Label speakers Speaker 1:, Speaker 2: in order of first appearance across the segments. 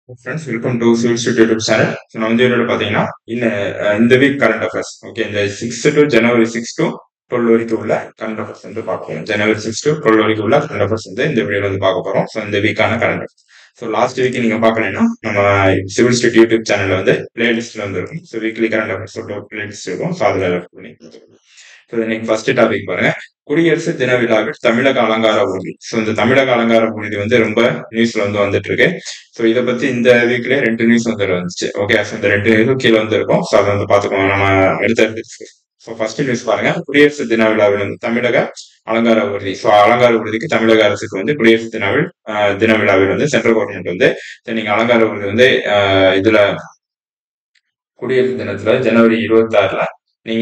Speaker 1: Friends welcome to civil street YouTube channel so நான் வந்து என்னோட பார்த்தீங்கன்னா இந்த அஹ், இந்த வீக் கரண்ட் அஃபேர்ஸ் ஓகே இந்த six to January six to twelve வரைக்கும் உள்ள கரண்ட் அஃபேர்ஸ் வந்து பார்க்க போறோம் ஜனவரி சிக்ஸ் டு டுவெல் வரைக்கும் உள்ள கரண்ட் அஃபேர்ஸ் வந்து இந்த வீடியோல வந்து பார்க்க போறோம் ஸோ இந்த வீக்கான current affairs so last week நீங்க பார்க்கலைன்னா நம்ம சிவில் ஸ்ட்ரீட் யூடியூப் சேனல்ல வந்து பிளேலிஸ்ட்ல வந்து இருக்கும் ஸோ வீக்லி கரண்ட் அஃபேர்ஸ் சொல்லிட்டு பிளேலிஸ்ட் இருக்கும் ஸோ அதில் ரெஃபர் பண்ணி ஸோ இன்னைக்கு ஃபர்ஸ்ட் டாபிக் பாருங்க குடியரசு தின விழாவில் தமிழக அலங்கார ஊர்தி ஸோ இந்த தமிழக அலங்கார ஊர்தி வந்து ரொம்ப நியூஸ்ல வந்து வந்துட்டு இருக்கு ஸோ இதை பத்தி இந்த வீக்ல ரெண்டு நியூஸ் வந்து வந்துச்சு ஓகே ஸோ இந்த ரெண்டு நியூஸும் கீழே வந்து இருக்கும் ஸோ அதை வந்து பார்த்துக்கோங்க நம்ம எடுத்து ஸோ ஃபர்ஸ்ட் நியூஸ் பாருங்க குடியரசு தின விழாவில் வந்து தமிழக அலங்கார ஊர்தி ஸோ அலங்கார ஊர்திக்கு தமிழக அரசுக்கு வந்து குடியரசு தின வி- ஆஹ் தின விழாவில் வந்து சென்ட்ரல் கவர்மெண்ட் வந்து சரி, நீங்க அலங்கார ஊர்தி வந்து ஆஹ் இதுல குடியரசு தினத்துல ஜனவரி இருபத்தி ஆறுல நீங்க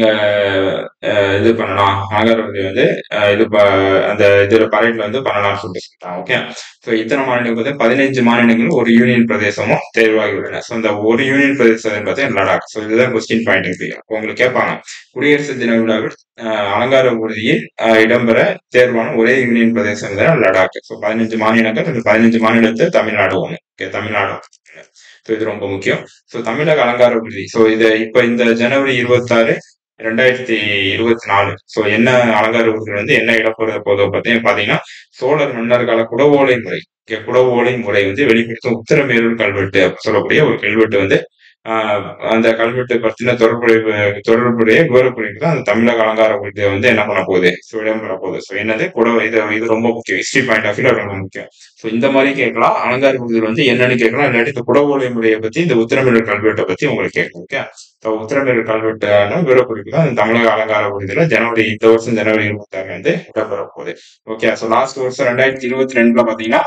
Speaker 1: அஹ், இது பண்ணலாம் அலங்கார ஊர்தி வந்து அஹ், இது ப- அந்த இதுல பரேட்ல வந்து பண்ணலாம்னு சொல்லிட்டு சொல்லிட்டாங்க ஓகே ஸோ இத்தனை மாநிலங்கள் வந்து பதினைஞ்சு மாநிலங்களும் ஒரு யூனியன் பிரதேசமும் தேர்வாகி உள்ளன ஸோ இந்த ஒரு யூனியன் பிரதேசம் பார்த்தீங்கன்னா லடாக் ஸோ இதுதான் கொஸ்டின் பாயிண்ட் இருக்கு அப்போ உங்களுக்கு கேட்பாங்க குடியரசு தின விழாவில் அஹ், அலங்கார ஊர்தியில் அஹ், இடம்பெற தேர்வான ஒரே யூனியன் பிரதேசம் தான் லடாக் ஸோ பதினஞ்சு மாநிலங்கள் இந்த பதினஞ்சு மாநிலத்தை தமிழ்நாடு ஒன்று ஓகே தமிழ்நாடு ஸோ இது ரொம்ப முக்கியம் ஸோ தமிழக அலங்கார ஊர்தி ஸோ இது இப்போ இந்த ஜனவரி இருபத்தாறு ரெண்டாயிரத்தி இருபத்தி நாலு ஸோ என்ன அலங்கார ஊர்தி வந்து என்ன இடப்போறது போதோ பார்த்தீங்க பார்த்தீங்கன்னா சோழர் மன்னர் கால குடவோலை முறை okay, குடவோலை முறை வந்து வெளிப்படுத்தும் உத்தரமேரூர் கல்வெட்டு அப்படி சொல்லக்கூடிய ஒரு கல்வெட்டு வந்து ஆஹ் அந்த கல்வெட்டு பத்தின தொடர்புடைய தொடர்புடைய விவரக்குறிப்பு தான் அந்த தமிழக அலங்கார ஊர்தியை வந்து என்ன பண்ண போகுது ஸோ இடம்பெற போகுது ஸோ என்னது குட இது இது ரொம்ப முக்கியம் ஹிஸ்டரி பாயிண்ட் ஆஃப் வியூல ரொம்ப முக்கியம் ஸோ இந்த மாதிரி கேட்கலாம் அலங்கார ஊர்தி வந்து என்னன்னு கேட்கலாம் இல்லாட்டி இந்த குடவோலை முறையை பத்தி இந்த உத்தரமேரூர் கல்வெட்டை பத்தி உங்களுக்கு கேட்கும் ஓகே ஸோ உத்தரமேரூர் கல்வெட்டான விவரக்குறிப்பு தான் இந்த தமிழக அலங்கார ஊர்தியில ஜனவரி இந்த வருஷம் ஜனவரி இருபத்தி ஆறு வந்து இடம்பெற போகுது ஓகே ஸோ லாஸ்ட் வருஷம் ரெண்டாயிரத்தி இருபத்தி ரெண்டுல பாத்தீங்கன்னா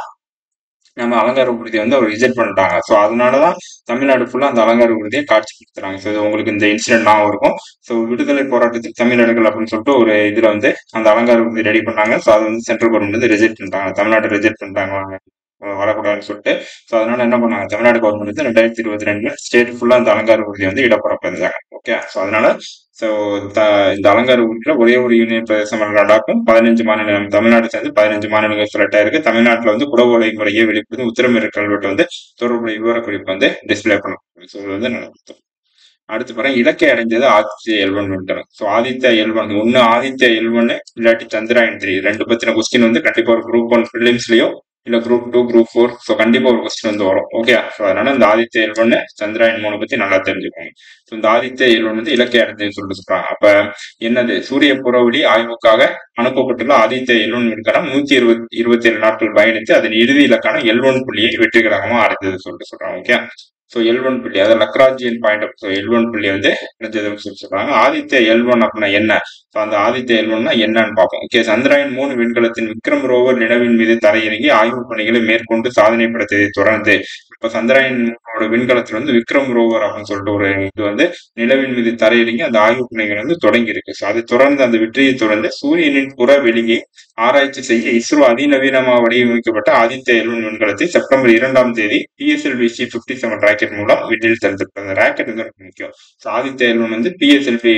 Speaker 1: நம்ம அலங்கார ஊர்தியை வந்து அவர் ரிஜெக்ட் பண்ணிட்டாங்க ஸோ அதனாலதான் தமிழ்நாடு ஃபுல்லா அந்த அலங்கார ஊர்தியை காட்சிப்படுத்துறாங்க ஸோ இது உங்களுக்கு இந்த இன்சிடென்ட் ஞாபகம் இருக்கும் ஸோ விடுதலை போராட்டத்தில் தமிழர்கள் அப்படின்னு சொல்லிட்டு ஒரு இதுல வந்து அந்த அலங்கார ஊர்தி ரெடி பண்ணாங்க ஸோ அது வந்து சென்ட்ரல் கவர்மெண்ட் வந்து ரிஜெக்ட் பண்ணிட்டாங்க தமிழ்நாடு ரிஜெக்ட் பண்ணிட்டாங்க அஹ் வரக்கூடாதுன்னு சொல்லிட்டு ஸோ அதனால என்ன பண்ணாங்க தமிழ்நாடு கவர்மெண்ட் வந்து ரெண்டாயிரத்தி இருபத்தி ரெண்டுல ஸ்டேட் ஃபுல்லா அந்த அலங்கார ஊர்தி வந்து இடப்பரப்பு இருந்தாங்க ஓகே ஸோ அதனால ஸோ இந்த அலங்கார ஊர்தியில ஒரே ஒரு யூனியன் பிரதேசம் லடாக்கும் பதினஞ்சு மாநிலம் தமிழ்நாடு சேர்ந்து பதினஞ்சு மாநிலங்கள் செலக்ட் ஆயிருக்கு தமிழ்நாட்டுல வந்து குடவோலை முறையை வெளிப்படுத்தி உத்தரமேரூர் கல்வெட்டு வந்து தொடர்புடைய விவரக்குறிப்பு வந்து டிஸ்பிளே பண்ண ஸோ இது வந்து நடக்கும் அடுத்து பாருங்க இலக்கை அடைஞ்சது ஆதித்ய எல்வன் விட்டணும் ஸோ ஆதித்ய எல்வன் ஒன்னு ஆதித்ய எல்வன் இல்லாட்டி சந்திராயன் த்ரீ ரெண்டு பத்தின கொஸ்டின் வந்து கண்டிப்பா ஒரு குரூப் ஒன் பிலிம்ஸ்லயோ இல்ல group two group four so கண்டிப்பா ஒரு கொஸ்டின் வந்து வரும் ஓகே ஸோ அதனால இந்த ஆதித்ய எல்வன் சந்திராயன் மூணு பத்தி நல்லா தெரிஞ்சுக்கோங்க ஸோ இந்த ஆதித்ய எல்வன் வந்து இலக்கை அடைஞ்சதுன்னு சொல்லிட்டு சொல்றாங்க அப்ப என்னது சூரிய புறவழி ஆய்வுக்காக அனுப்பப்பட்டுள்ள ஆதித்ய எல்வன் விண்கலம் நூத்தி இருபத்தி இருபத்தி ஏழு நாட்கள் பயணித்து அதன் இறுதி இலக்கான எல்வன் புள்ளியை வெற்றிகரமா அடைந்தது சொல்லிட்டு சொல்றாங்க ஓகே ஸோ எல் ஒன் புள்ளி அதாவது Lagrangian point of L one புள்ளி வந்து இணைஞ்சதுன்னு சொல்லி சொல்றாங்க ஆதித்ய எல் ஒன் அப்படின்னா என்ன ஸோ அந்த ஆதித்ய எல் ஒன்னா என்னன்னு பார்ப்போம் ஓகே சந்திராயன் மூணு விண்கலத்தின் விக்ரம் ரோவர் நிலவின் மீது தரையிறங்கி ஆய்வுப் பணிகளை மேற்கொண்டு சாதனை படைத்ததை தொடர்ந்து இப்ப சந்திராயனோட விண்கலத்துல வந்து விக்ரம் ரோவர் அப்படின்னு சொல்லிட்டு ஒரு இது வந்து நிலவின் மீது தரையிறங்கி அந்த ஆய்வு பணிகள் வந்து தொடங்கி இருக்கு ஸோ அதை தொடர்ந்து அந்த வெற்றியை தொடர்ந்து சூரியனின் புற வெளியை ஆராய்ச்சி செய்ய இஸ்ரோ அதிநவீனமாக வடிவமைக்கப்பட்ட ஆதித்ய எல்வன் விண்கலத்தை செப்டம்பர் இரண்டாம் தேதி PSLV C fifty seven rocket மூலம் விண்ணில் செலுத்தப்பட்டது அந்த ராக்கெட் வந்து ரொம்ப முக்கியம் ஸோ ஆதித்ய எல்வன் வந்து PSLV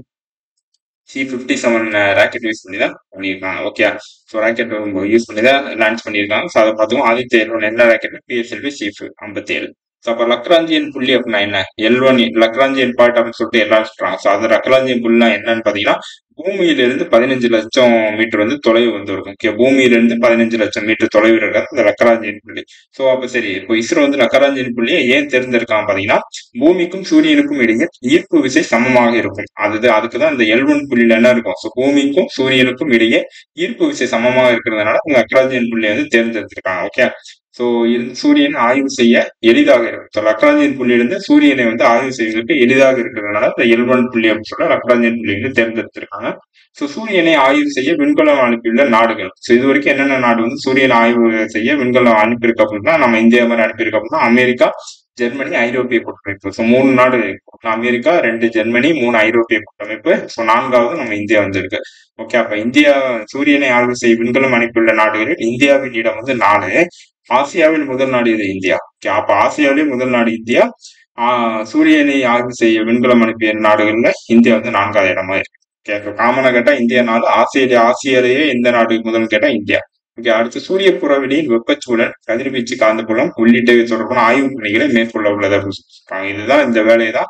Speaker 1: C fifty seven rocket use பண்ணி தான் பண்ணியிருக்காங்க ஓகே ஸோ ராக்கெட் யூஸ் பண்ணி தான் லான்ச் பண்ணியிருக்காங்க ஸோ அதை பார்த்துக்கும் ஆதித்ய எல்வன் என்ன ராக்கெட் பிஎஸ்எல்வி சி ஐம்பத்தி ஏழு ஸோ அப்போ லக்ராஞ்சியன் புள்ளி அப்படின்னா என்ன எல் ஒன் லக்ராஞ்சியன் பார்ட் அப்படின்னு சொல்லிட்டு எல்லாரும் சொல்றாங்க ஸோ அந்த லக்ராஞ்சியன் புள்ளினா என்னன்னு பார்த்தீங்கன்னா பூமியிலிருந்து பதினஞ்சு லட்சம் மீட்டர் வந்து தொலைவு வந்து இருக்கும் ஓகே பூமியிலிருந்து பதினஞ்சு லட்சம் மீட்டர் தொலைவில் இருக்கிறது இந்த லக்கராஞ்சியன் புள்ளி ஸோ அப்போ சரி இப்போ இஸ்ரோ வந்து லக்கராஞ்சியன் புள்ளியை ஏன் தேர்ந்தெடுக்காம பார்த்தீங்கன்னா பூமிக்கும் சூரியனுக்கும் இடையே ஈர்ப்பு விசை சமமாக இருக்கும் அது அதுக்கு தான் இந்த எல் ஒன் புள்ளியில என்ன இருக்கும் ஸோ பூமிக்கும் சூரியனுக்கும் இடையே ஈர்ப்பு விசை சமமாக இருக்கிறதுனால இந்த லக்கராஞ்சியன் புள்ளியை வந்து தேர்ந்தெடுத்திருக்காங்க ஓகே ஸோ சூரியன் ஆய்வு செய்ய எளிதாக இருக்கும் ஸோ லக்ராஞ்சியன் புள்ளியிலிருந்து சூரியனை வந்து ஆய்வு செய்வதற்கு எளிதாக இருக்கிறதுனால இந்த எல் ஒன் புள்ளி அப்படின்னு சொல்ல லக்ராஞ்சியன் புள்ளி வந்து தேர்ந்தெடுத்திருக்காங்க ஸோ சூரியனை ஆய்வு செய்ய விண்கலம் அனுப்பியுள்ள நாடுகள் ஸோ இது வரைக்கும் என்னென்ன நாடு வந்து சூரியனை ஆய்வு செய்ய விண்கலம் அனுப்பியிருக்கு அப்படின்னா நம்ம இந்தியா மாதிரி அனுப்பியிருக்கு அப்படின்னா அமெரிக்கா ஜெர்மனி ஐரோப்பிய கூட்டமைப்பு ஸோ மூணு நாடு இருக்கு. அமெரிக்கா ரெண்டு ஜெர்மனி மூணு ஐரோப்பிய கூட்டமைப்பு ஸோ நான்காவது நம்ம இந்தியா வந்து இருக்கு ஓகே அப்ப இந்தியா சூரியனை ஆய்வு செய்ய விண்கலம் அனுப்பியுள்ள நாடுகளில் இந்தியாவின் இடம் வந்து நாலு ஆசியாவில் முதல் நாடு இது இந்தியா ஓகே அப்ப ஆசியாவிலே முதல் நாடு இந்தியா ஆஹ் சூரியனை ஆய்வு செய்ய விண்கலம் அனுப்பிய நாடுகள்ல இந்தியா வந்து நான்காவது இடமா இருக்கு ஓகே காமனா கேட்டா இந்தியா நாடு ஆசிய ஆசியாலேயே எந்த நாடு முதல்னு கேட்டா இந்தியா ஓகே அடுத்து சூரிய புறவெளியின் வெப்பச்சூழல் கதிர்வீச்சு காந்தப்புலம் உள்ளிட்ட தொடர்பான ஆய்வு பணிகளை மேற்கொள்ள உள்ளது அப்படின்னு சொல்றாங்க இதுதான் இந்த வேலையை தான்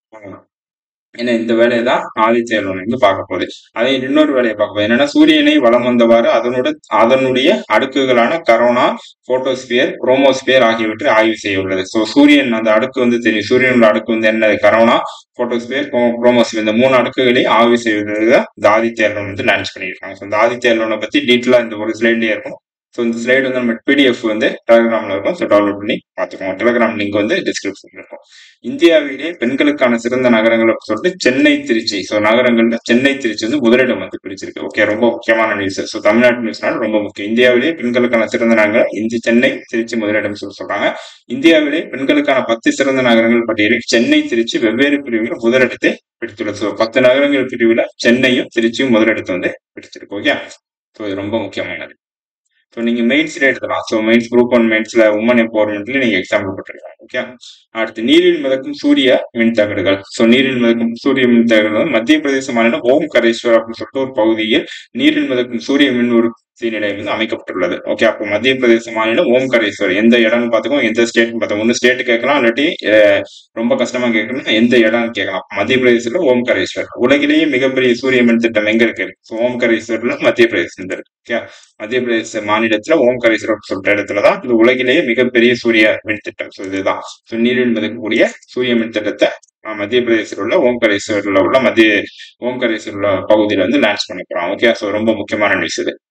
Speaker 1: ஏன்னா இந்த வேலையை தான் ஆதித்ய எல்வன் வந்து பார்க்க போகுது அதே இன்னொரு வேலையை பார்க்க போகுது என்னன்னா சூரியனை வலம் வந்தவாறு அதனோட அதனுடைய அடுக்குகளான கரோனா போட்டோஸ்பியர் குரோமோஸ்பியர் ஆகியவற்றை ஆய்வு செய்ய உள்ளது ஸோ சூரியன் அந்த அடுக்கு வந்து தெரியும் சூரியனோட அடுக்கு வந்து என்ன கரோனா போட்டோஸ்பியர் குரோமோஸ்பியர் இந்த மூணு அடுக்குகளையும் ஆய்வு செய்வதற்கு இந்த ஆதித்ய எல்வன் வந்து லான்ச் பண்ணியிருக்காங்க ஸோ இந்த ஆதித்ய எல்வனை பத்தி டீட்டெயிலாக இந்த ஒரு ஸ்லைட்லேயே இருக்கும் ஸோ இந்த ஸ்லைடு வந்து நம்ம பிடிஎஃப் வந்து டெலகிராம்ல இருக்கும் ஸோ டவுன்லோட் பண்ணி பார்த்துக்கோங்க டெலகிராம் லிங்க் வந்து டிஸ்கிரிப்ஷன்ல இருக்கும் இந்தியாவிலேயே பெண்களுக்கான சிறந்த நகரங்கள் அப்படின்னு சொல்லிட்டு சென்னை திருச்சி ஸோ நகரங்கள்ல சென்னை திருச்சி வந்து முதலிடம் வந்து பிடிச்சிருக்கு ஓகே ரொம்ப முக்கியமான நியூஸ் ஸோ தமிழ்நாட்டு நியூஸ்னால ரொம்ப முக்கியம் இந்தியாவிலேயே பெண்களுக்கான சிறந்த நகரம் இந்த சென்னை திருச்சி முதலிடம் சொல்லி சொல்றாங்க இந்தியாவிலே பெண்களுக்கான பத்து சிறந்த நகரங்கள் பட்டியலில் சென்னை திருச்சி வெவ்வேறு பிரிவுகள் முதலிடத்தை பிடித்துள்ளது ஸோ பத்து நகரங்கள் பிரிவுல சென்னையும் திருச்சியும் முதலிடத்தை வந்து பிடிச்சிருக்கு ஓகே ஸோ இது ரொம்ப முக்கியமானது ஸோ நீங்க மெயின்ஸ்ல எடுக்கலாம் ஸோ மெயின்ஸ் குரூப் ஒன் மெயின்ஸ்ல உமன் எம்பவர்மெண்ட்ல நீங்க எக்ஸாம்பிள் போட்டுருக்கலாம் ஓகே அடுத்து நீரில் மிதக்கும் சூரிய மின்தகடுகள் ஸோ நீரில் மிதக்கும் சூரிய மின்தகடுகள் வந்து மத்திய பிரதேச மாநிலம் ஓம்கரேஸ்வர் அப்படின்னு சொல்லிட்டு ஒரு பகுதியில் நீரில் மிதக்கும் சூரிய மின் உற்பத்தி நிலையம் வந்து அமைக்கப்பட்டுள்ளது ஓகே அப்போ மத்திய பிரதேச மாநிலம் ஓம்கரேஸ்வர் எந்த இடம்னு பார்த்துக்கோ எந்த ஸ்டேட் பார்த்தோம் ஒன்று ஸ்டேட் கேட்கலாம் இல்லாட்டி ரொம்ப கஷ்டமா கேட்கணும் எந்த இடம்னு கேட்கலாம் மத்திய பிரதேசத்துல ஓம்கரேஸ்வர் உலகிலேயே மிகப்பெரிய சூரிய மின் திட்டம் எங்க இருக்கு ஸோ ஓம்கரேஸ்வர்ல மத்திய பிரதேசம் இருக்கு ஓகே மத்திய பிரதேச மாநிலத்துல ஓம்கரேஸ்வர் சொல்ற இடத்துலதான் இது உலகிலேயே மிகப்பெரிய சூரிய மின் திட்டம் ஸோ இதுதான் ஸோ நீரில் மிதக்கக்கூடிய சூரிய மின் திட்டத்தை மத்திய பிரதேசத்தில் உள்ள ஓம்கரேஸ்வரில் உள்ள மத்திய ஓம்கரேஸ்வர் உள்ள பகுதியில வந்து லான்ச் பண்ண போறோம் ஓகே ஸோ ரொம்ப முக்கியமான நியூஸ் இது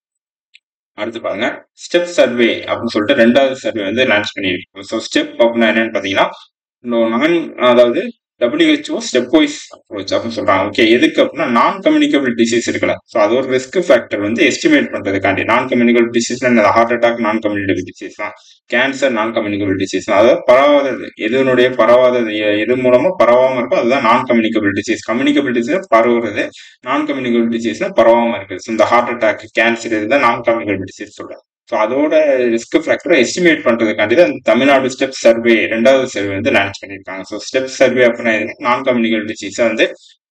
Speaker 1: அடுத்து பாருங்க ஸ்டெப் சர்வே அப்படின்னு சொல்லிட்டு ரெண்டாவது சர்வே வந்து லான்ச் பண்ணியிருக்கோம் ஸோ ஸ்டெப் அப்படின்னா என்னன்னு பாத்தீங்கன்னா நான் அதாவது டபிள்யூஹெச்ஓ ஸ்டெப் வைஸ் அப்ரோச் அப்படின்னு சொல்றாங்க ஓகே எதுக்கு அப்படின்னா நான் கம்யூனிகபிள் டிசீஸ் இருக்குல்ல ஸோ அது ஒரு ரிஸ்க் ஃபேக்டர் வந்து எஸ்டிமேட் பண்றதுக்காண்டி non communicable disease heart attack non communicable disease தான் கேன்சர் நான் கம்யூனிகபிள் டிசீஸ் தான் அதாவது பரவாதது எதனுடைய பரவாதது எது மூலமா பரவாம இருக்கோ அதுதான் non communicable disease communicable disease பரவுறது நான் கம்யூனிகபிள் டிசீஸ்னா பரவாம இருக்குது இந்த ஹார்ட் அட்டாக் கேன்சர் இதுதான் நான் கம்யூனிகபிள் டிசீஸ் சொல்றேன் ஸோ அதோட ரிஸ்க் ஃபேக்டரை எஸ்டிமேட் பண்றதுக்காண்டி தான் தமிழ்நாடு ஸ்டெப் சர்வே ரெண்டாவது சர்வே வந்து லான்ச் பண்ணியிருக்காங்க ஸோ ஸ்டெப் சர்வே அப்படின்னா நான் கம்யூனிகல் டிசீஸை வந்து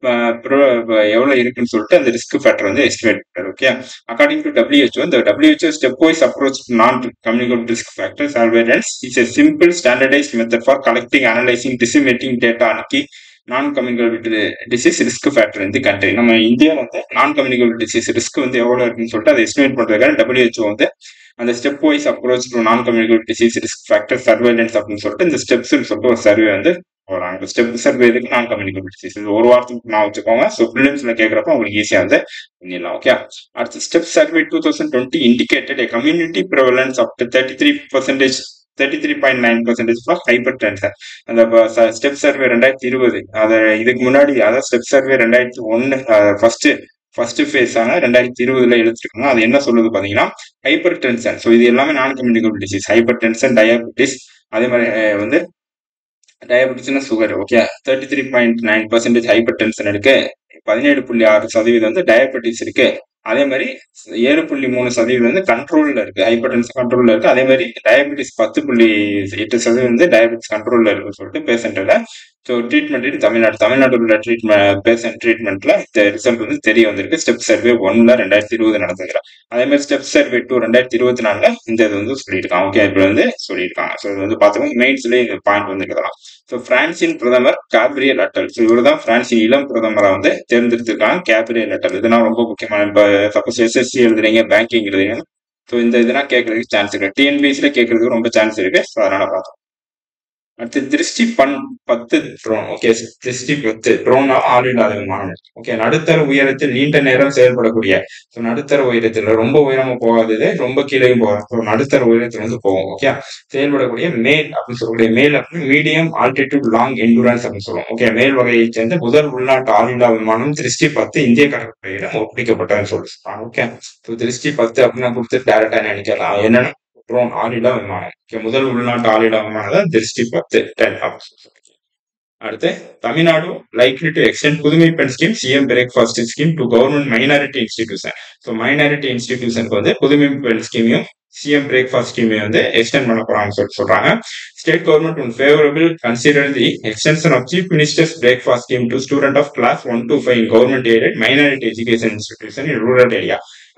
Speaker 1: எவ்வளவு இருக்குன்னு சொல்லிட்டு அந்த ரிஸ்க் ஃபேக்டர் வந்து எஸ்டிமேட் பண்ணுறது ஓகே அக்கார்டிங் டு டபிள்யூஹெச்ஓ இந்த WHO step wise approach non communicable risk factor surveillance is a simple standardise method for collecting analysing disseminating data அன்னைக்கு non communicable disease risk factor வந்து country நம்ம India வந்து non communicable disease risk வந்து எவ்வளவு இருக்குன்னு சொல்லிட்டு அதை எஸ்டிமேட் பண்றதுக்காக டபிள்யூஹெச்ஓ வந்து அந்த step wise approach to non communicable disease risk factor surveillance அப்படின்னு சொல்லிட்டு இந்த ஸ்டெப்ஸ்னு சொல்லிட்டு ஒரு சர்வே வந்து போறாங்க ஸ்டெப் சர்வே இதுக்கு நான் கம்யூனிகபிள் டிசீஸ் இது ஒரு வாரத்துக்கு நான் வச்சுக்கோங்க ஸோ ப்ரிலிம்ஸ்ல கேட்கறப்ப உங்களுக்கு ஈஸியா வந்து பண்ணிடலாம் ஓகே அடுத்து step survey two thousand twenty indicated community prevalence up to thirty three percentage thirty three point nine percentage for hypertension அந்த ஸ்டெப் சர்வே ரெண்டாயிரத்தி இருபது அதை இதுக்கு முன்னாடி அதாவது ஸ்டெப் சர்வே ரெண்டாயிரத்தி ஒன்னு ஃபர்ஸ்ட் ஃபர்ஸ்ட் ஃபேஸ் ஆன ரெண்டாயிரத்தி இருபதுல எடுத்துருக்காங்க அது என்ன சொல்லுது பாத்தீங்கன்னா ஹைப்பர் டென்ஷன் ஸோ இது எல்லாமே non communicable diseases hypertension diabetes அதே மாதிரி வந்து டயபிட்டிஸ்னா sugar okay thirty three point nine percentage hypertension இருக்கு பதினேழு புள்ளி ஆறு சதவீதம் வந்து டயபெட்டிஸ் இருக்கு அதே மாதிரி ஏழு புள்ளி மூணு சதவீதம் வந்து கண்ட்ரோல்ல இருக்கு ஹைப்பர் டென்ஷன் கண்ட்ரோல்ல இருக்கு அதே மாதிரி டயபெட்டிஸ் பத்து புள்ளி எட்டு சதவீதம் வந்து டயபெட்டிஸ் கண்ட்ரோல்ல இருக்குன்னு சொல்லிட்டு பேஷண்ட்ல ஸோ ட்ரீட்மெண்ட் தமிழ்நாடு தமிழ்நாடு உள்ள ட்ரீட்மெண்ட் பேஷண்ட் ட்ரீட்மெண்ட்ல இந்த ரிசல்ட் வந்து தெரிய வந்திருக்கு ஸ்டெப் சர்வே ஒன்ல ரெண்டாயிரத்தி இருபது நடந்துக்கிற அதே மாதிரி ஸ்டெப் சர்வே டூ ரெண்டாயிரத்தி இருபத்தி நாலுல இந்த இது வந்து சொல்லியிருக்காங்க ஓகே இப்போ வந்து சொல்லியிருக்காங்க ஸோ இது வந்து பார்த்தோம் மெயின்ஸ்லேயே இந்த பாயிண்ட் வந்து எழுதலாம் ஸோ பிரான்சின் பிரதமர் கேப்ரியல் அட்டல் ஸோ இவர் தான் பிரான்சின் இளம் பிரதமரை வந்து தேர்ந்தெடுத்திருக்காங்க கேப்ரியல் அட்டல் இதெல்லாம் ரொம்ப முக்கியமான இப்போ சப்போஸ் எஸ்எஸ்சி எழுதுறீங்க பேங்கிங் எழுதுறீங்க ஸோ இந்த இதெல்லாம் கேட்கறதுக்கு சான்ஸ் இருக்கு டிஎன்பிஎஸ்ல கேட்கறதுக்கு ரொம்ப சான்ஸ் இருக்கு ஸோ அதனால பார்த்தோம் அடுத்து திருஷ்டி பன் பத்து ட்ரோன் ஓகே திருஷ்டி பத்து ட்ரோனா ஆள் இல்லாத விமானம் ஓகே நடுத்தர உயரத்தில் நீண்ட நேரம் செயல்படக்கூடிய ஸோ நடுத்தர உயரத்தில் ரொம்ப உயரமா போகாதது ரொம்ப கீழேயும் போகாது ஸோ நடுத்தர உயரத்தில் வந்து போகும் ஓகே செயல்படக்கூடிய மேல் அப்படின்னு சொல்லக்கூடிய மேல் அப்படின்னு மீடியம் ஆல்டிடியூட் லாங் எண்டூரன்ஸ் அப்படின்னு சொல்லுவோம் ஓகே மேல் வகையை சேர்ந்த முதல் உள்நாட்டு ஆளில்லா விமானம் திருஷ்டி பத்து இந்திய கடற்படையிடம் ஒப்படைக்கப்பட்டதுன்னு சொல்லிருக்காங்க ஓகே ஸோ திருஷ்டி பத்து அப்படின்னு கொடுத்து டேரக்டா நினைக்கலாம் என்னன்னா ட்ரோன் ஆளில்லா விமானம் முதல் உள்நாட்டு ஆளில்லா விமானம் தான் திருஷ்டி பத்து டென் அடுத்து Tamil Nadu likely to extent Pudhumai Penn scheme CM breakfast scheme to government minority institution so minority இன்ஸ்டிடியூஷனுக்கு வந்து புதுமை பெண் ஸ்கீமையும் சிஎம் பிரேக்ஃபாஸ்ட் ஸ்கீமையும் வந்து எக்ஸ்டென்ட் பண்ண போறாங்கன்னு சொல்லிட்டு சொல்றாங்க state government on favourable consider the extension of chief ministers breakfast scheme to student of class one to five government aided minority education institution in rural area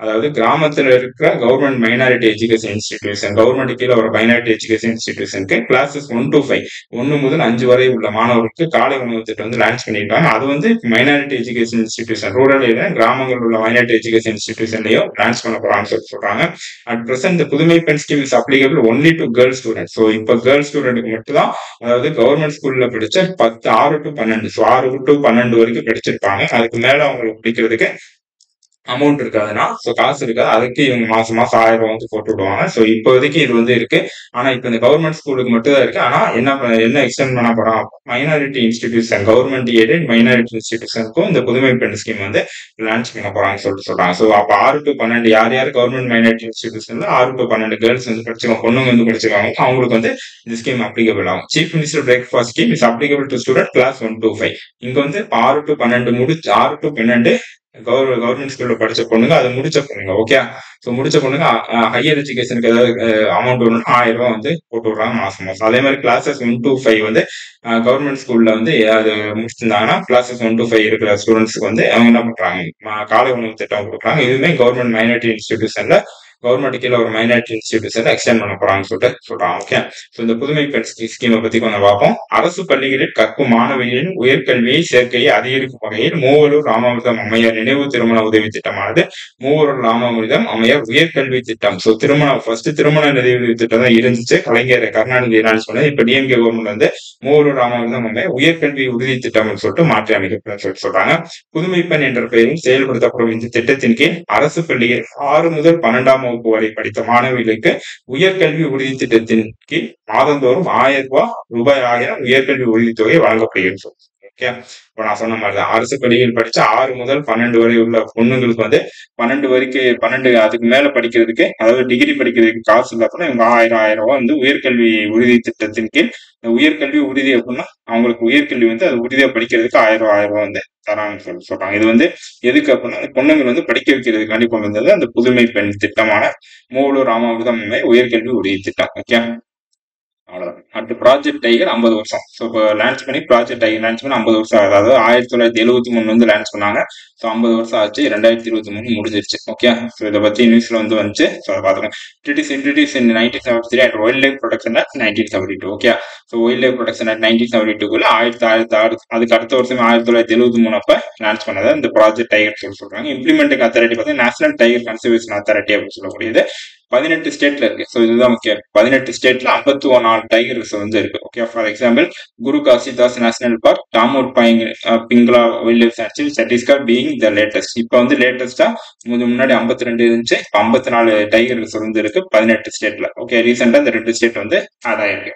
Speaker 1: அதாவது கிராமத்துல இருக்கிற government minority education institution government கீழே ஒரு minority education இன்ஸ்டிடியூஷனுக்கு classes one to five ஒன்னு முதல் அஞ்சு வரை உள்ள மாணவர்களுக்கு காலை உணவு திட்டம் வந்து லான்ச் பண்ணியிருக்காங்க அது வந்து minority education institution rural area கிராமங்களில் உள்ள மைனாரிட்டி எஜுகேஷன் இன்ஸ்டிடியூஷன்லயும் லான்ச் பண்ண போறாங்கன்னு சொல்லி சொல்றாங்க அட் பிரசன்ட் இந்த Pudhumai Penn scheme is applicable only to girl student so இப்போ கேர்ள் ஸ்டூடெண்ட்டுக்கு மட்டும் தான் அதாவது கவர்மெண்ட் ஸ்கூல்ல படிச்ச பத்து ஆறு டு பன்னெண்டு ஸோ ஆறு டு பன்னெண்டு வரைக்கும் படிச்சிருப்பாங்க அதுக்கு மேல அவங்களுக்கு படிக்கிறதுக்கு அமௌண்ட் இருக்காதுன்னா ஸோ காசு இருக்காது அதுக்கு இவங்க மாசம் மாசம் ஆயிரம் ரூபாய் வந்து போட்டு விடுவாங்க ஸோ இப்போதைக்கு இது வந்து இருக்கு ஆனா இப்போ இந்த கவர்மெண்ட் ஸ்கூலுக்கு மட்டும் தான் இருக்கு ஆனா என்ன ப- என்ன எக்ஸ்டெண்ட் பண்ண போறோம் minority institution government aided minority இன்ஸ்டிடியூஷனுக்கும் இந்த புதுமை பெண் ஸ்கீம் வந்து லான்ச் பண்ண போறாங்கன்னு சொல்லிட்டு சொல்றாங்க ஸோ அப்போ ஆறு டு பன்னெண்டு யார் யார் கவர்மெண்ட் மைனாரிட்டி இன்ஸ்டிடியூஷன்ல ஆறு டு பன்னெண்டு கேர்ள்ஸ் வந்து படிச்சிருக்காங்க பொண்ணுங்க வந்து படிச்சிருக்காங்க அவங்களுக்கு வந்து இந்த ஸ்கீம் அப்ளிகபிள் ஆகும் chief minister breakfast scheme is applicable to student class one to five இங்க வந்து இப்ப ஆறு டு பன்னெண்டு முடிச்சு ஆறு டு பன்னெண்டு கவர் கவர்மெண்ட் ஸ்கூல்ல படிச்ச பொண்ணுங்க அது முடிச்ச பொண்ணுங்க ஓகே ஸோ முடிச்ச பொண்ணுங்க ஹையர் எஜுகேஷனுக்கு ஏதாவது அமௌண்ட் வேணும்னா ஆயிரம் ரூபாய் வந்து போட்டு விடுறாங்க மாசம் மாசம் அதே மாதிரி கிளாஸஸ் ஒன் டு ஃபைவ் வந்து கவர்மெண்ட் ஸ்கூல்ல வந்து அது முடிச்சிருந்தாங்கன்னா கிளாஸஸ் ஒன் டு ஃபைவ் இருக்கிற ஸ்டூடெண்ட்ஸ்க்கு வந்து அவங்க என்ன பண்றாங்க ம- காலை உணவு திட்டம் கொடுக்குறாங்க இதுவுமே கவர்மெண்ட் மைனாரிட்டி இன்ஸ்டிடியூஷன்ல கவர்மெண்ட் கீழே ஒரு மைனாரிட்டி இன்ஸ்டிடியூஷன் எக்ஸ்டெண்ட் பண்ண போறாங்கன்னு சொல்லிட்டு சொல்றாங்க ஓகே ஸோ இந்த புதுமை பெண் ஸ்கீமை பத்தி கொஞ்சம் பார்ப்போம் அரசு பள்ளிகளில் கற்கும் மாணவிகளின் உயர்கல்வியை சேர்க்கையை அதிகரிக்கும் வகையில் மூவலூர் ராமாமிர்தம் அம்மையார் நினைவு திருமண உதவி திட்டமானது மூவலூர் ராமாமிர்தம் அம்மையார் உயர்கல்வி திட்டம் ஸோ திருமணம் ஃபர்ஸ்ட் திருமண நிதி திட்டம் தான் இருந்துச்சு கலைஞர் கருணாநிதி லான்ச் பண்ணது இப்ப டிஎம்கே கவர்மெண்ட் வந்து மூவலூர் ராமாமிர்தம் அம்மையார் உயர்கல்வி உறுதி திட்டம்னு சொல்லிட்டு மாற்றி அமைக்கப்படும் சொல்லிட்டு சொல்றாங்க புதுமை பெண் என்ற பெயரில் செயல்படுத்தப்படும் இந்த திட்டத்தின் கீழ் அரசு பள்ளியில் ஆறு முதல் பன்னெண்டாம் வகுப்பு வரை படித்த மாணவிகளுக்கு உயர்கல்வி உறுதி திட்டத்தின் கீழ் மாதந்தோறும் ஆயிரம் ரூபாய் ரூபாய் ஆயிரம் உயர்கல்வி உறுதித்தொகை வழங்கப்படுகிறது ஓகே இப்போ நான் சொன்ன மாதிரி தான் அரசு பள்ளியில் படிச்ச ஆறு முதல் பன்னெண்டு வரை உள்ள பொண்ணுங்களுக்கு வந்து பன்னெண்டு வரைக்கும் பன்னெண்டு அதுக்கு மேல படிக்கிறதுக்கு அதாவது டிகிரி படிக்கிறதுக்கு காசு இல்லாத இவங்க ஆயிரம் ஆயிரம் ரூபாய் வந்து உயர்கல்வி உறுதி திட்டத்தின் கீழ் இந்த உயர்கல்வி உறுதி அப்படின்னா அவங்களுக்கு உயர்கல்வி வந்து அது உறுதியா படிக்கிறதுக்கு ஆயிரம் ஆயிரம் ரூபாய் வந்து தராங்கன்னு சொல்லி சொல்றாங்க இது வந்து எதுக்கு அப்படின்னா அந்த பொண்ணுங்களை வந்து படிக்க வைக்கிறதுக்காண்டி கொண்டு வந்தது அந்த புதுமை பெண் திட்டமான மூவலூர் ராமாமிர்தம் உயர்கல்வி உறுதி திட்டம் ஓகே அவ்வளவுதான் அடுத்து ப்ராஜெக்ட் டைகர் ஐம்பது வருஷம் ஸோ இப்போ லான்ச் பண்ணி ப்ராஜெக்ட் டைகர் லான்ச் பண்ணி ஐம்பது வருஷம் ஆகுது அதாவது ஆயிரத்தி தொள்ளாயிரத்தி எழுபத்தி மூணு வந்து லான்ச் பண்ணாங்க ஸோ ஐம்பது வருஷம் ஆச்சு ரெண்டாயிரத்தி இருபத்தி மூணு முடிஞ்சிருச்சு ஓகே ஸோ இதை பத்தி நியூஸ்ல வந்து வந்துச்சு ஸோ அதை பார்த்துக்கோங்க it is introduce in nineteen seventy three and wildlife protection nineteen seventy two okay so wildlife protection nineteen seventy டூக்குள்ள ஆயிரத்தி ஆயிரத்தி ஆறு அதுக்கு அடுத்த வருஷம் ஆயிரத்தி தொள்ளாயிரத்தி எழுபத்தி மூணு அப்ப லான்ச் பண்ணதை இந்த ப்ராஜெக்ட் டைகர் சொல்லி சொல்றாங்க இம்ப்ளிமெண்டிங் அத்தாரிட்டி பார்த்தீங்கன்னா நேஷனல் டைகர் கன்சர்வேஷன் அத்தாரிட்டி அப்படின்னு சொல்லக்கூடியது பதினெட்டு ஸ்டேட்ல இருக்கு ஸோ இதுதான் முக்கியம் பதினெட்டு ஸ்டேட்ல ஐம்பத்தி ஒரு நாலு டைகர்ஸ் வந்து இருக்கு okay for example Guru Ghasidas national park Tamor பாயிங் Pingla wildlife sanctuary Chhattisgarh being the latest இப்போ வந்து லேட்டஸ்டா முன்னாடி ஐம்பத்தி ரெண்டு இருந்துச்சு இப்போ ஐம்பத்தி நாலு டைகர்ஸ் வந்து இருக்கு பதினெட்டு ஸ்டேட்ல ஓகே ரீசெண்டா இந்த ரெண்டு ஸ்டேட் வந்து ஆட் ஆயிருக்கு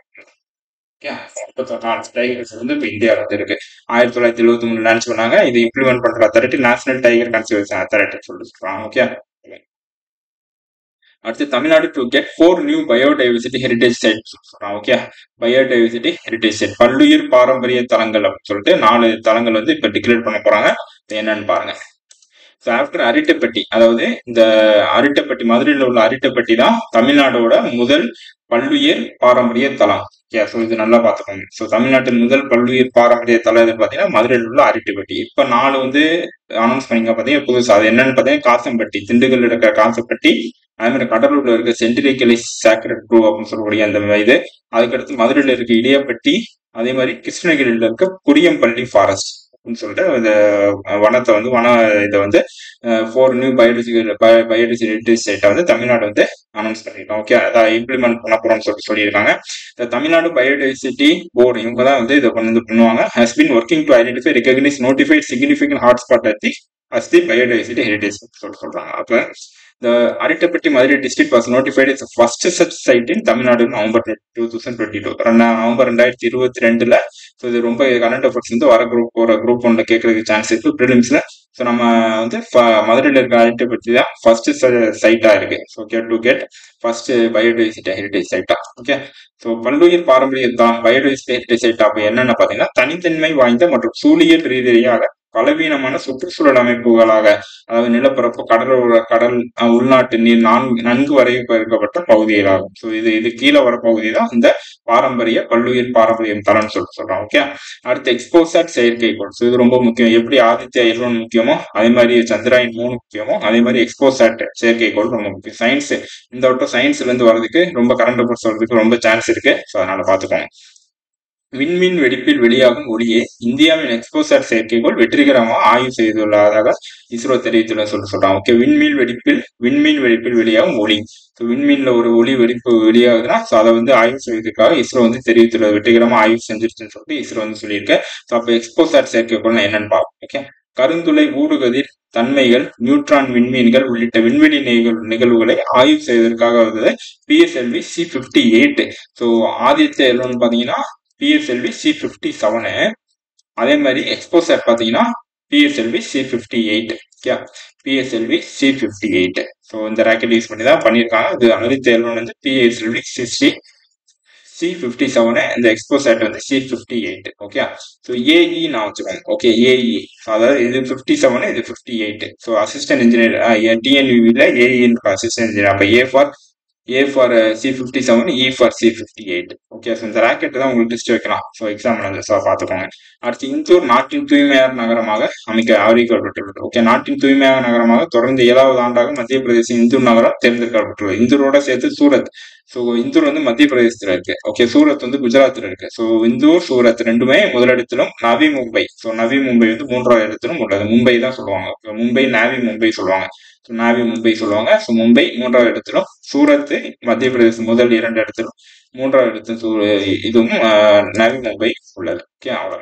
Speaker 1: டைகர்ஸ் வந்து இப்போ இந்தியாவில் வந்து இருக்கு ஆயிரத்தி தொள்ளாயிரத்தி எழுபத்தி மூணு லான்ச் பண்ணாங்க இது இம்ப்ளிமெண்ட் பண்ற authority national tiger conservation authority சொல்லிட்டு சொல்றாங்க ஓகே அடுத்து Tamil Nadu to get four new biodiversity heritage side சொல்றாங்க ஓகே பயோடைவர்சிட்டி ஹெரிடேஜ் சைட் பல்லுயிர் பாரம்பரிய தலங்கள் அப்படின்னு சொல்லிட்டு நாலு தலங்கள் வந்து இப்ப டிக்ளேர் பண்ண போறாங்க என்னன்னு பாருங்க ஸோ ஆஃப்டர் அரிட்டப்பட்டி அதாவது இந்த அரிட்டப்பட்டி மதுரையில் உள்ள அரிட்டப்பட்டி தான் தமிழ்நாடோட முதல் பல்லுயிர் பாரம்பரிய தலம் ஓகே ஸோ இது நல்லா பார்த்துக்கோங்க ஸோ தமிழ்நாட்டின் முதல் பல்லுயிர் பாரம்பரிய தலம் எதுன்னு பார்த்தீங்கன்னா மதுரையில் உள்ள அரிட்டப்பட்டி இப்போ நாலு வந்து அனௌன்ஸ் பண்ணிங்க பார்த்தீங்கன்னா புதுசு அது என்னன்னு பார்த்தீங்கன்னா காசம்பட்டி திண்டுக்கல் இருக்கிற காசப்பட்டி அதே மாதிரி கடலூர்ல இருக்க சென்டிரி கிளை சாக்ரட் க்ரூ அப்படின்னு சொல்லக்கூடிய அந்த இது அதுக்கடுத்து மதுரையில இருக்க இடியப்பட்டி அதே மாதிரி கிருஷ்ணகிரியில இருக்க குடியம்பள்ளி ஃபாரஸ்ட் அப்படின்னு சொல்லிட்டு இந்த வனத்தை வந்து வன இதை வந்து ஃபோர் நியூ பயோடிசிகல் பயோடிசிட்டி சைட்டை வந்து தமிழ்நாடு வந்து அனௌன்ஸ் பண்ணிருக்கோம் ஓகே அதை இம்ப்ளிமெண்ட் பண்ண போறோம்னு சொல்லிட்டு சொல்லியிருக்காங்க இந்த தமிழ்நாடு பயோடைவர்சிட்டி போர்டு இவங்க தான் வந்து இதை கொண்டு வந்து பண்ணுவாங்க has been working to identify recognise notified significant hotspot அத்தி அஸ் தி பயோடைவர்சிட்டி ஹெரிடேஜ் சொல்லிட்டு சொல்றாங்க அப்ப The Aritapatti Madurai district was notified as the first such site in Tamil Nadu in November 2022. November ரெண்டாயிரத்தி இருபத்தி ரெண்டுல ஸோ இது ரொம்ப current affairs வந்து வர குரூப் ஒரு குரூப் ஒன்ல கேட்கறதுக்கு சான்ஸ் இருக்கு ப்ரிலிம்ஸ்ல ஸோ நம்ம வந்து மதுரையில் இருக்க அரிட்டப்பட்டி தான் ஃபர்ஸ்ட் சைட்டா இருக்கு okay to get first biodiversity heritage சைட்டா ஓகே ஸோ பல்லுயிர் பாரம்பரிய தான் பயோடைவர்சிட்டி ஹெரிடேஜ் சைட் அப்போ என்னென்ன பார்த்தீங்கன்னா தனித்தன்மை வாய்ந்த மற்றும் சூழியல் ரீதியாக பலவீனமான சுற்றுச்சூழல் அமைப்புகளாக அதாவது நிலப்பரப்பு கடலோர கடல் அஹ், உள்நாட்டு நீர் நான்கு நன்கு வரையறுக்கப்பட்ட பகுதிகளாகும் ஸோ இது இது கீழே வர பகுதி தான் இந்த பாரம்பரிய பல்லுயிர் பாரம்பரியம் தரம்னு சொல்லிட்டு சொல்றோம் ஓகே அடுத்து எக்ஸ்போசர் செயற்கைக்கோள் ஸோ இது ரொம்ப முக்கியம் எப்படி ஆதித்யா எல்வன் முக்கியமோ அதே மாதிரி சந்திராயன் மூணு முக்கியமோ அதே மாதிரி எக்ஸ்போசாட் செயற்கைக்கோள் ரொம்ப முக்கியம் சயின்ஸ் இந்த வட்டம் சயின்ஸ்ல இருந்து வர்றதுக்கு ரொம்ப கரண்ட் அஃபேர்ஸ் வர்றதுக்கு ரொம்ப சான்ஸ் இருக்கு ஸோ அதனால பாத்துக்கோங்க விண்மீன் வெடிப்பில் வெளியாகும் ஒளியை இந்தியாவின் எக்ஸ்போசாட் செயற்கைக்கோள் வெற்றிகரமாக ஆய்வு செய்துள்ளதாக இஸ்ரோ தெரிவித்துள்ள சொல்லி சொல்றாங்க ஓகே விண்மீன் வெடிப்பில் விண்மீன் வெடிப்பில் வெளியாகும் ஒளி ஸோ விண்மீன்ல ஒரு ஒளி வெடிப்பு வெளியாகுதுன்னா ஸோ அதை வந்து ஆய்வு செய்வதற்காக இஸ்ரோ வந்து தெரிவித்துள்ளது வெற்றிகரமா ஆய்வு செஞ்சிருச்சுன்னு சொல்லிட்டு இஸ்ரோ வந்து சொல்லியிருக்கு ஸோ அப்போ எக்ஸ்போசாட் செயற்கைக்கோள் என்னன்னு பார்ப்போம் ஓகே கருந்துளை ஊடுகதிர் தன்மைகள் நியூட்ரான் விண்மீன்கள் உள்ளிட்ட விண்வெளி நிகழ் நிகழ்வுகளை ஆய்வு செய்வதற்காக வந்தது PSLV C fifty eight so Aditya L one பார்த்தீங்கன்னா பிஎஸ்எல்வி சி பிப்டி செவனு அதே மாதிரி எக்ஸ்போசர் பார்த்தீங்கன்னா PSLV C fifty eight okay PSLV C fifty eight so இந்த ராக்கெட் யூஸ் பண்ணி தான் பண்ணியிருக்காங்க இது ஆதித்ய எல்வன் வந்து PSLV sixty C fifty seven இந்த எக்ஸ்போசேட் வந்து C fifty eight okay so AE நான் வச்சுக்கோங்க ஓகே ஏஇ அதாவது இது ஃபிஃப்டி செவனு இது fifty eight so assistant engineer டிஎன்யூவில் ஏஇன்னு அசிஸ்டன்ட் இன்ஜினியர் அப்போ A for A for C fifty seven E for C fifty eight okay so இந்த rocket தான் உங்களுக்கு டெஸ்ட் வைக்கலாம் ஸோ எக்ஸாம் ஸோ பார்த்துக்கோங்க அடுத்து இந்தூர் நாட்டின் தூய்மையான நகரமாக அமைக்க அறிவிக்கப்பட்டுள்ளது ஓகே நாட்டின் தூய்மையான நகரமாக தொடர்ந்து ஏழாவது ஆண்டாக மத்திய பிரதேச இந்தூர் நகரம் தேர்ந்தெடுக்கப்பட்டுள்ளது இந்தூரோட சேர்த்து சூரத் ஸோ இந்தூர் வந்து மத்திய பிரதேசத்துல இருக்கு ஓகே சூரத் வந்து குஜராத்ல இருக்கு ஸோ இந்தூர் சூரத் ரெண்டுமே முதலிடத்திலும் நவி மும்பை ஸோ நவி மும்பை வந்து மூன்றாவது இடத்திலும் உள்ளது மும்பை தான் சொல்லுவாங்க Okay, மும்பை நாவி மும்பை சொல்லுவாங்க ஸோ நாவி மும்பை சொல்லுவாங்க ஸோ மும்பை மூன்றாவது இடத்திலும் சூரத் மத்திய பிரதேசம் முதல் இரண்டு இடத்திலும் மூன்றாவது இடத்திலும் சூ- இதுவும் ஆஹ், நவி மும்பை உள்ளது ஓகே அவ்வளவு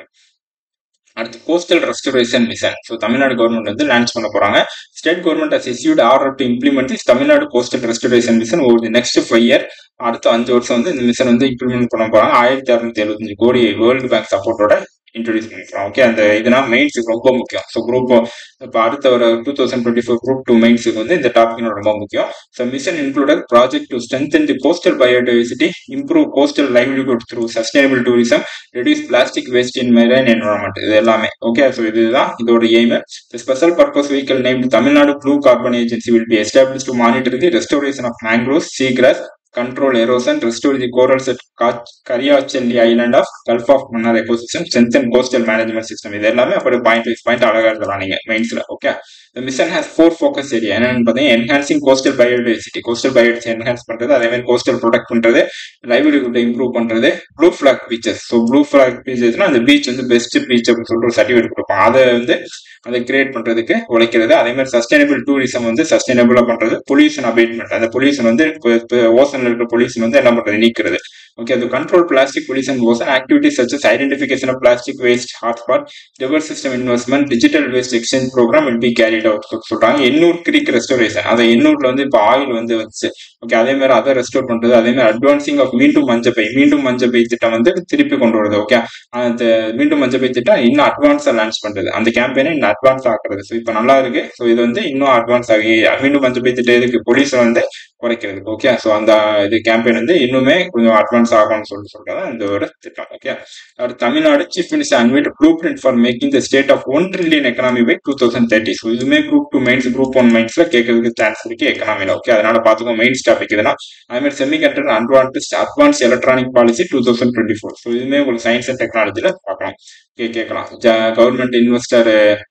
Speaker 1: அடுத்து coastal restoration mission so Tamil Nadu government வந்து லான்ச் பண்ண போறாங்க state government has issued order to implement this Tamil Nadu coastal restoration mission over the next five year அடுத்த அஞ்சு வருஷம் வந்து இந்த மிஷன் வந்து இம்ப்ளிமெண்ட் பண்ண போறாங்க ஆயிரத்தி அறுநூத்தி எழுபத்தஞ்சு கோடி வேர்ல்டு பேங்க் சப்போர்ட்டோட இன்ட்ரடியூஸ் பண்ணிக்கிறோம் ஓகே அந்த இதுனா மெயின்ஸுக்கு ரொம்ப முக்கியம் ஸோ குரூப் இப்போ அடுத்த ஒரு two thousand twenty four group two மெயின்ஸுக்கு வந்து இந்த டாபிக் ரொம்ப முக்கியம் so mission included project to strengthen the coastal biodiversity improve coastal livelihood through sustainable tourism reduce plastic waste in marine environment இது எல்லாமே ஓகே ஸோ இதுதான் இதோட aim the special purpose vehicle name Tamil Nadu blue carbon agency will be establish to monitor the restoration of மேங்க்ரோஸ் seagrass control erosion, restore the corals at Kach- Kariachalli Island of Gulf of Mannar ecosystem, strengthen coastal management system. இது எல்லாமே அப்படி point wise point அழகா எழுதலாம் நீங்க மெயின்ஸ்ல okay இந்த mission has four focus area என்னன்னு பார்த்தீங்கன்னா enhancing coastal biodiversity coastal biodiversity enhance பண்றது அதே மாதிரி கோஸ்டல் ப்ரொடெக்ட் பண்றது லைவ்லிஹுட் இம்ப்ரூவ் பண்றது blue flag beaches so blue flag பீச்சஸ்னா அந்த பீச் வந்து பெஸ்ட் பீச் அப்படின்னு சொல்லிட்டு ஒரு சர்டிஃபிகேட் கொடுப்பாங்க அதை வந்து அதை கிரியேட் பண்றதுக்கு உழைக்கிறது அதே மாதிரி சஸ்டைனபிள் டூரிசம் வந்து சஸ்டைனபிளா பண்றது பொல்யூஷன் அபேட்மெண்ட் அந்த பொல்யூஷன் வந்து ஓசன்ல இருக்கிற பொல்யூஷன் வந்து என்ன பண்றது நீக்கிறது ஓகே அது control plastic pollution ocean activities such as identification of plastic waste hotspot river system investment digital waste exchange programme will be carried out சொல்றாங்க எண்ணூர் கிரிக் ரெஸ்டோரேஷன் அதை எண்ணூர்ல வந்து இப்போ ஆயில் வந்து வந்துச்சு ஓகே அதே மாதிரி அதை ரெஸ்டோர் பண்றது அதே மாதிரி அட்வான்சிங் ஆஃப் மீண்டும் மஞ்சப்பை மீண்டும் மஞ்சப்பை திட்டம் வந்து திருப்பி கொண்டு வருது ஓகே அந்த மீண்டும் மஞ்சப்பை திட்டம் இன்னும் அட்வான்ஸா லான்ச் பண்றது அந்த கேம்பெயினை இன்னும் அட்வான்ஸ் ஆக்குறது ஸோ இப்போ நல்லா இருக்கு ஸோ இது வந்து இன்னும் அட்வான்ஸ் ஆகி மீண்டும் மஞ்சப்பை திட்டம் எதுக்கு போலீஸ் வந்து குறைக்கிறதுக்கு ஓகே ஸோ அந்த இது கேம்பெயின் வந்து இன்னுமே கொஞ்சம் அட்வான்ஸ் ஆகும்னு சொல்லி சொல்றது இந்த ஒரு திட்டம் ஓகே அடுத்து Tamil Nadu chief minister அன்வைட் blue print for making the state of one trillion economy by two thousand thirty so இதுவுமே group two mains group one மெயின்ஸ்ல கேட்கறதுக்கு சான்ஸ் இருக்கு எக்கனாமில ஓகே அதனால பாத்துக்கோ மெயின்ஸ் டாபிக் இதுனா அதே மாதிரி semiconductor advance advance electronic policy two thousand twenty four so இதுவுமே உங்களுக்கு சயின்ஸ் அண்ட் டெக்னாலஜில பார்க்கலாம் கே கேட்கலாம் government investor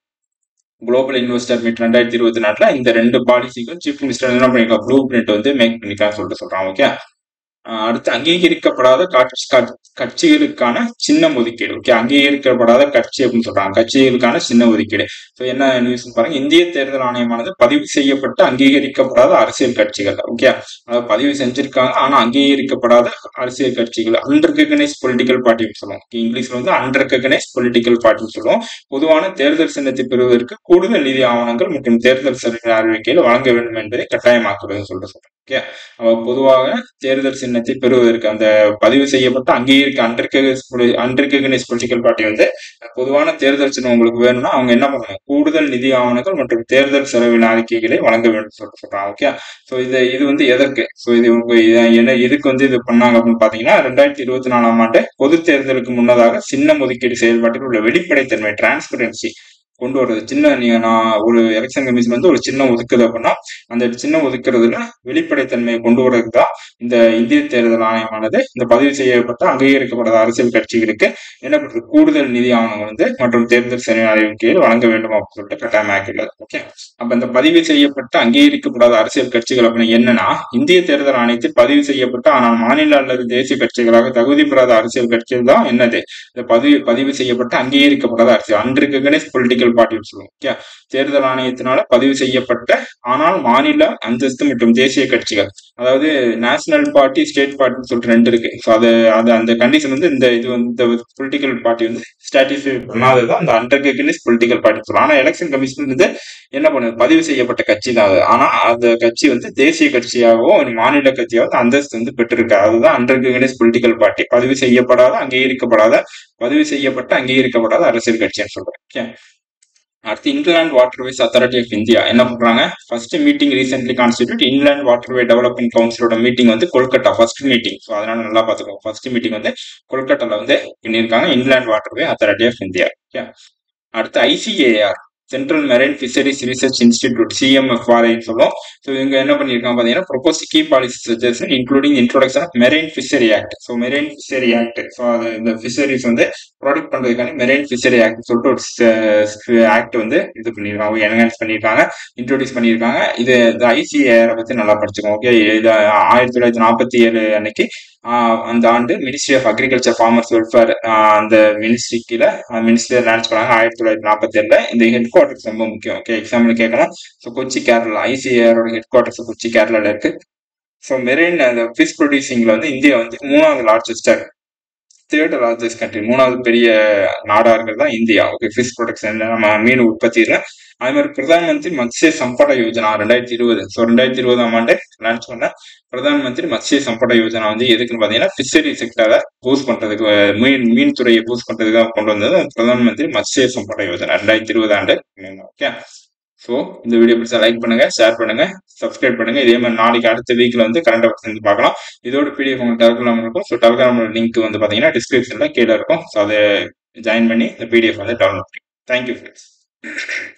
Speaker 1: global investor meet ரெண்டாயிரத்தி இருபத்தி நாலுல இந்த ரெண்டு பாலிசிக்கும் சீஃப் மினிஸ்டர் என்ன பண்ணிருக்கா ப்ளூ பிரிண்ட் வந்து மேக் பண்ணிருக்கான்னு சொல்லிட்டு சொல்றாங்க ஓகே அடுத்து அங்கீகரிக்கப்படாத காட்சி- கட்- கட்சிகளுக்கான சின்ன ஒதுக்கீடு ஓகே அங்கீகரிக்கப்படாத கட்சி அப்படின்னு சொல்றாங்க கட்சிகளுக்கான சின்ன ஒதுக்கீடு ஸோ என்ன நியூஸ் பாருங்க இந்திய தேர்தல் ஆணையமானது பதிவு செய்யப்பட்ட அங்கீகரிக்கப்படாத அரசியல் கட்சிகள் ஓகே அதாவது பதிவு செஞ்சிருக்காங்க ஆனா அங்கீகரிக்கப்படாத அரசியல் கட்சிகள் அன்ரெகனைஸ் பொலிட்டிக்கல் பார்ட்டின்னு சொல்லுவோம் Okay, இங்கிலீஷ்ல வந்து அன்ரெகனைஸ் பொலிட்டிக்கல் பார்ட்டின்னு சொல்லுவோம் பொதுவான தேர்தல் சின்னத்தை பெறுவதற்கு கூடுதல் நிதி ஆவணங்கள் மற்றும் தேர்தல் சரிவு அறிவிக்கையில் வழங்க வேண்டும் என்பதை கட்டாயமாக்குவதுன்னு சொல்லிட்டு சொல்றோம் ஓகே அவ பொதுவாக தேர்தல் சின்னத்தை பெறுவதற்கு அந்த பதிவு செய்யப்பட்ட அங்கீகரிக்க அன்ரெகனைஸ் பொலிட்டிக்கல் பார்ட்டி வந்து பொதுவான தேர்தல் சின்னம் உங்களுக்கு வேணும்னா அவங்க என்ன பண்ணணும் கூடுதல் நிதி ஆவணங்கள் மற்றும் தேர்தல் செலவின அறிக்கைகளை வழங்க வேண்டும் சொல்லிட்டு சொல்றாங்க ஓகே ஸோ இது இது வந்து எதற்கு ஸோ இது உங்க இத- என்ன எதுக்கு வந்து இது பண்ணாங்க அப்படின்னு பாத்தீங்கன்னா ரெண்டாயிரத்தி இருபத்தி நாலாம் ஆண்டு பொது தேர்தலுக்கு முன்னதாக சின்ன ஒதுக்கீடு செயல்பாட்டில் உள்ள வெளிப்படைத்தன்மை டிரான்ஸ்பரன்சி கொண்டு வர்றது சின்ன நீங்க நான் ஒரு எலெக்ஷன் கமிஷன் வந்து ஒரு சின்ன ஒதுக்குது அப்படின்னா அந்த சின்ன ஒதுக்குறதுல வெளிப்படைத்தன்மையை கொண்டு வர்றதுக்கு தான் இந்த இந்திய தேர்தல் ஆணையமானது இந்த பதிவு செய்யப்பட்ட அங்கீகரிக்கப்படாத அரசியல் கட்சிகளுக்கு என்ன பண்றது கூடுதல் நிதி ஆவணங்கள் வந்து மற்றும் தேர்தல் செயலாளரின் கீழ் வழங்க வேண்டும் அப்படின்னு சொல்லிட்டு கட்டாயமாக்கியுள்ளது ஓகே அப்ப இந்த பதிவு செய்யப்பட்ட அங்கீகரிக்கப்படாத அரசியல் கட்சிகள் அப்படின்னு என்னன்னா இந்திய தேர்தல் ஆணையத்தில் பதிவு செய்யப்பட்ட ஆனால் மாநில அல்லது தேசிய கட்சிகளாக தகுதி பெறாத அரசியல் கட்சிகள் தான் என்னது இந்த பதிவு பதிவு செய்யப்பட்ட அங்கீகரிக்கப்படாத அரசியல் அன்றிகனைஸ் பொலிட்டிக்கல் பார்ட்டின்னு சொல்லுவோம் ஓகே தேர்தல் ஆணையத்தினால பதிவு செய்யப்பட்ட ஆனால் மாநில அந்தஸ்து மற்றும் தேசிய கட்சிகள் அதாவது நேஷனல் பார்ட்டி ஸ்டேட் பார்ட்டின்னு சொல்லிட்டு ரெண்டு இருக்கு ஸோ அது அது அந்த கண்டிஷன் வந்து இந்த இது வந்து இந்த பொலிட்டிக்கல் பார்ட்டி வந்து ஸ்டாட்டிஸ்ஃபை பண்ணாததான் அந்த அண்டர்கனைஸ் பொலிட்டிக்கல் பார்ட்டி சொல்லலாம் ஆனா எலெக்ஷன் கமிஷன் வந்து என்ன பண்ணுது பதிவு செய்யப்பட்ட கட்சி தான் அது ஆனா அந்த கட்சி வந்து தேசிய கட்சியாகவோ மாநில கட்சியாகவோ அந்தஸ்து வந்து பெற்றிருக்கு அதுதான் அண்டர்கனைஸ் பொலிட்டிக்கல் பார்ட்டி பதிவு செய்யப்படாத அங்கீகரிக்கப்படாத பதிவு செய்யப்பட்ட அங்கீகரிக்கப்படாத அரசியல் கட்சின்னு சொல்றேன் ஓகே அடுத்து inland waterways authority of India என்ன பண்றாங்க first meeting recently constitute inland waterway development கவுன்சிலோட மீட்டிங் வந்து கொல்கட்டா ஃபர்ஸ்ட் மீட்டிங் ஸோ அதனால நல்லா பார்த்துக்கோங்க ஃபர்ஸ்ட் மீட்டிங் வந்து கொல்கட்டால வந்து பண்ணியிருக்காங்க inland waterway authority of India okay அடுத்து ICAR central marine fisheries research institute சிஎம்எஃப்ஆர்ஐன்னு சொல்லுவோம் ஸோ இவங்க என்ன பண்ணியிருக்காங்க பார்த்தீங்கன்னா propose key policy suggestion including introduction of marine fishery act so marine fishery act so அது இந்த ஃபிஷரிஸ் வந்து ப்ராடக்ட் பண்றதுக்கான மெரைன் ஃபிஷரி ஆக்ட் சொல்லிட்டு ஒரு ஆக்ட் வந்து இது பண்ணியிருக்காங்க என்ஹான்ஸ் பண்ணியிருக்காங்க இன்ட்ரோடியூஸ் பண்ணியிருக்காங்க இது இந்த ஐசிஏஆரை பத்தி நல்லா படிச்சுக்கோங்க ஓகே இது ஆயிரத்தி தொள்ளாயிரத்தி நாற்பத்தி ஏழு அன்னைக்கு அந்த ஆண்டு ministry of agriculture farmers welfare அந்த மினிஸ்ட்ரி கீழே மினிஸ்ட்ரி லான்ச் பண்ணாங்க ஆயிரத்தி தொள்ளாயிரத்தி நாற்பத்தி ஏழுல இந்த ஹெட் குவார்டர்ஸ் ரொம்ப முக்கியம் ஓகே எக்ஸாம்பிள் கேட்கலாம் ஸோ கொச்சி கேரளா ஐசிஏஆரோட ஹெட் குவார்டர்ஸ் கொச்சி கேரளால இருக்கு ஸோ மெரைன் அந்த ஃபிஷ் ப்ரொடியூசிங்ல வந்து இந்தியா வந்து மூணாவது லார்ஜஸ்டர் தேர்ட் லார்ஜஸ்ட் கண்ட்ரி மூணாவது பெரிய நாடா இருக்கிறது தான் இந்தியா ஓகே ஃபிஷ் ப்ரொடக்ஷன் நம்ம மீன் உற்பத்தியில அதே மாதிரி பிரதான் மந்திரி மத்ஸ்ய சம்பட யோஜனா ரெண்டாயிரத்தி இருபது ஸோ ரெண்டாயிரத்தி இருபதாம் ஆண்டு லான்ச் பண்ண பிரதான் மந்திரி மத்ஸ்ய சம்பட யோஜனா வந்து எதுக்குன்னு பாத்தீங்கன்னா ஃபிஷரி செக்டரை பூஸ்ட் பண்றதுக்கு மீன் மீன் துறையை பூஸ்ட் பண்றதுக்காக கொண்டு வந்தது பிரதான் மந்திரி மத்ஸ்ய சம்பட யோஜனா ரெண்டாயிரத்தி இருபது ஆண்டு ஓகே ஸோ இந்த வீடியோ பிடிச்சா லைக் பண்ணுங்க ஷேர் பண்ணுங்க சப்ஸ்கிரைப் பண்ணுங்க இதே மாதிரி நாளைக்கு அடுத்த வீக்ல வந்து கரண்ட் அஃபேர்ஸ் வந்து பார்க்கலாம் இதோட பிடிஎஃப் உங்களுக்கு டெலிகிராம் இருக்கும் ஸோ டெலிகிராம் லிங்க் வந்து பாத்தீங்கன்னா டிஸ்கிரிப்ஷன்ல கீழே இருக்கும் ஸோ அதை ஜாயின் பண்ணி இந்த பிடிஎஃப் வந்து டவுன்லோட் பண்ணுங்க தேங்க்யூ ஃப்ரெண்ட்ஸ்